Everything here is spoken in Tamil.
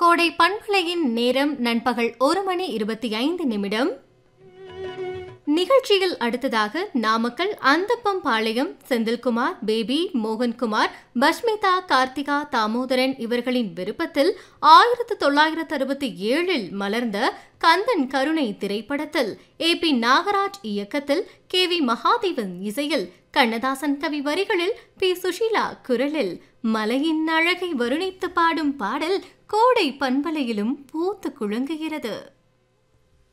கோடை பண்பலையின் நேரம் நண்பகல் ஒரு மணி இருபத்தி ஐந்து நிமிடம் நிகழ்ச்சியில் அடுத்ததாக நாமக்கல் அந்தப்பம் பாளையம் செந்தில்குமார் பேபி மோகன்குமார் பஷ்மிதா கார்த்திகா தாமோதரன் இவர்களின் விருப்பத்தில் ஆயிரத்து தொள்ளாயிரத்து அறுபத்தி ஏழில் மலர்ந்த கந்தன் கருணை திரைப்படத்தில் ஏ பி நாகராஜ் இயக்கத்தில் கே வி மகாதேவன் இசையில் கண்ணதாசன் கவி வரிகளில் பி சுஷீலா குரலில் மலையின் அழகை வருணித்து பாடும் பாடல் கோடை பண்பலையிலும் பூத்து குலுங்குகிறது